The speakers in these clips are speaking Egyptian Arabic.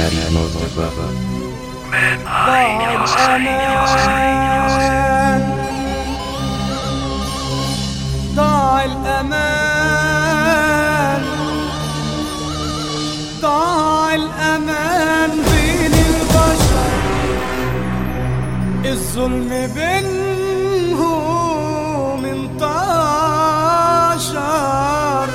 هادي مرتضى ضاع الأمان ضاع الأمان ضاع الأمان بين البشر الظلم بينهم انتشر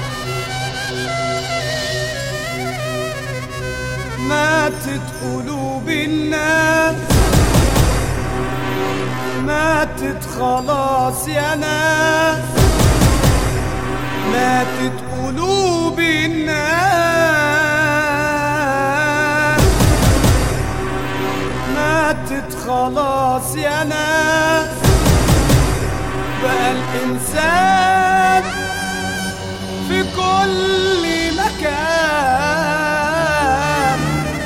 ماتت قلوب الناس ماتت خلاص يا ناس ماتت قلوب الناس ماتت خلاص يا ناس بقى الإنسان في كل مكان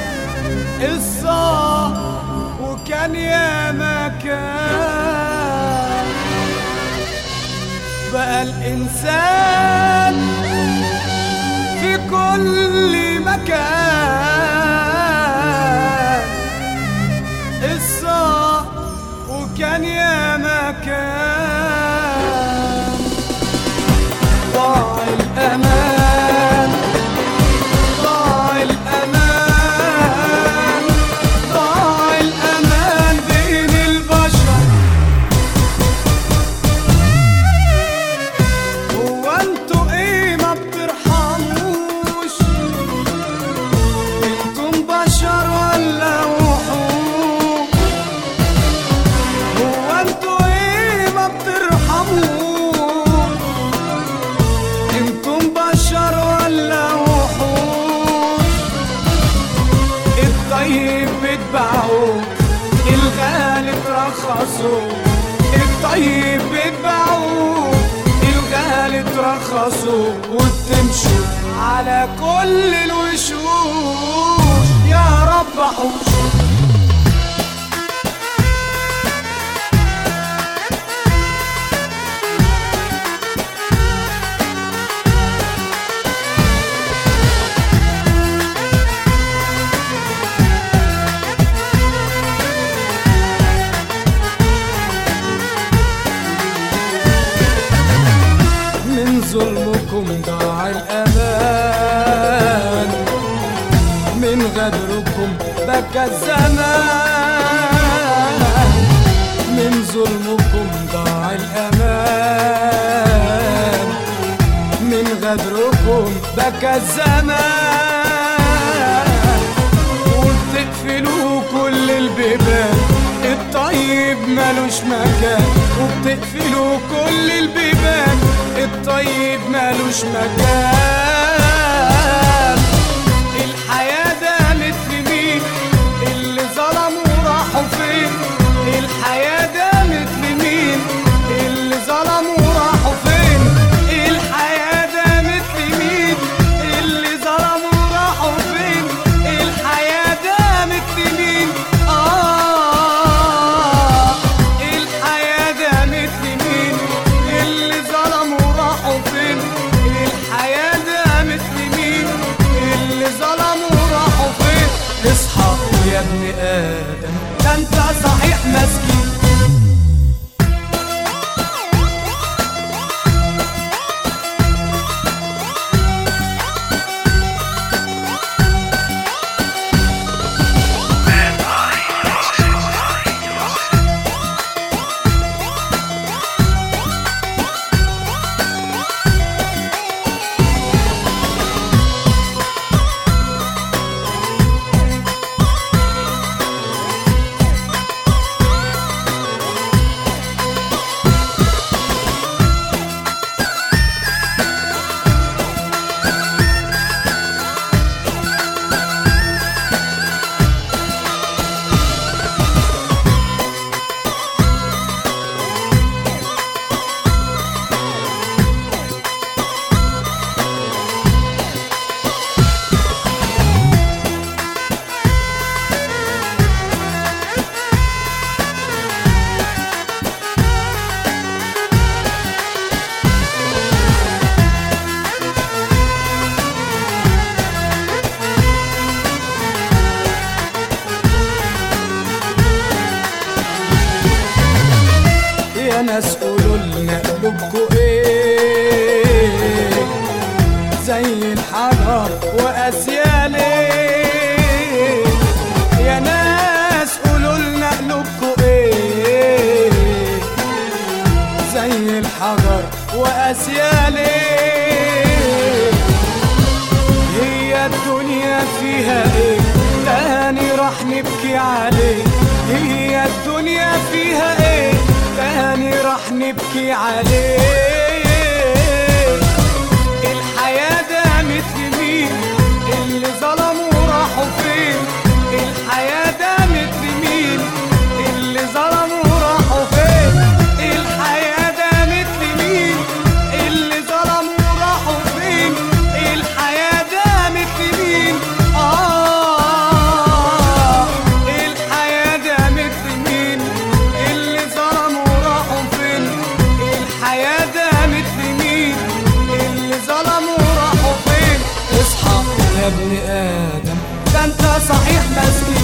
قصة وكان يا مكان بقى الإنسان في كل مكان قصة وكان يا مكان ضاع الأمان ضاع الأمان ضاع الأمان بين البشر هو انتوا ايه ما بترحموش انتم بشر ولا وحوش هو انتوا ايه ما بترحموش انتم بشر ولا وحوش الطيب بتباعوه الغالي ترخصوه الطيب بتباعوه الغالي ترخصوه وتمشوا على كل الوشوش يا رب حوش من ظلمكم ضاع الأمان من غدركم بكى الزمان من ظلمكم ضاع الأمان من غدركم بكى الزمان وبتقفلوا كل البيبان الطيب ملوش مكان وبتقفلوا كل البيبان الطيب ملوش مكان الحياة دامت في مين اللي ظلموا راحوا فين الحياة دامت لمين اللي ظلموا راحوا فين الحياة دامت لمين اللي ظلموا راحوا فين الحياة دامت لمين آه الحياة دامت لمين اللي ظلموا راحوا فين الحياة دامت لمين اللي ظلموا راحوا فين اصحى يا ابن آدم ده انت صحيح مسكين ناس قولوا لنا قلوبكوا ايه زي الحجر واسيالي يا ناس قولوا لنا قلوبكوا ايه زي الحجر واسيالي هي الدنيا فيها ايه تاني راح نبكي عليه هي الدنيا فيها ايه تاني راح نبكي عليه الحياة دامت لمين اللي ظلموا راحوا فين الحياة دامت لمين اللي ظلموا راحوا فين الحياة دامت لمين اللي ظلموا راحوا فين الحياة دامت لمين آه الحياة دامت لمين اللي ظلموا راحوا فين الحياة دامت لمين اللي ظلموا راحوا فين اصحى يا ابن آدم ده انت صحيح مسكين